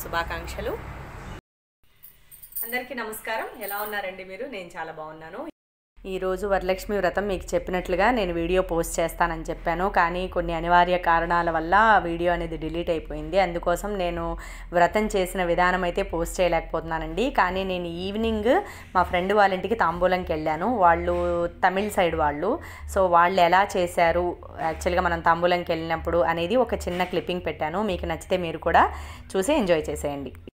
శుభాకాంక్షలు అందరికీ నమస్కారం ఎలా ఉన్నారండి మీరు నేను చాలా బాగున్నాను ఈరోజు వరలక్ష్మి వ్రతం మీకు చెప్పినట్లుగా నేను వీడియో పోస్ట్ చేస్తానని చెప్పాను కానీ కొన్ని అనివార్య కారణాల వల్ల వీడియో అనేది డిలీట్ అయిపోయింది అందుకోసం నేను వ్రతం చేసిన విధానం అయితే పోస్ట్ చేయలేకపోతున్నానండి కానీ నేను ఈవినింగ్ మా ఫ్రెండ్ వాళ్ళ ఇంటికి తాంబూలంకి వెళ్ళాను వాళ్ళు తమిళ్ సైడ్ వాళ్ళు సో వాళ్ళు ఎలా చేశారు యాక్చువల్గా మనం తాంబూలంకి వెళ్ళినప్పుడు అనేది ఒక చిన్న క్లిప్పింగ్ పెట్టాను మీకు నచ్చితే మీరు కూడా చూసి ఎంజాయ్ చేసేయండి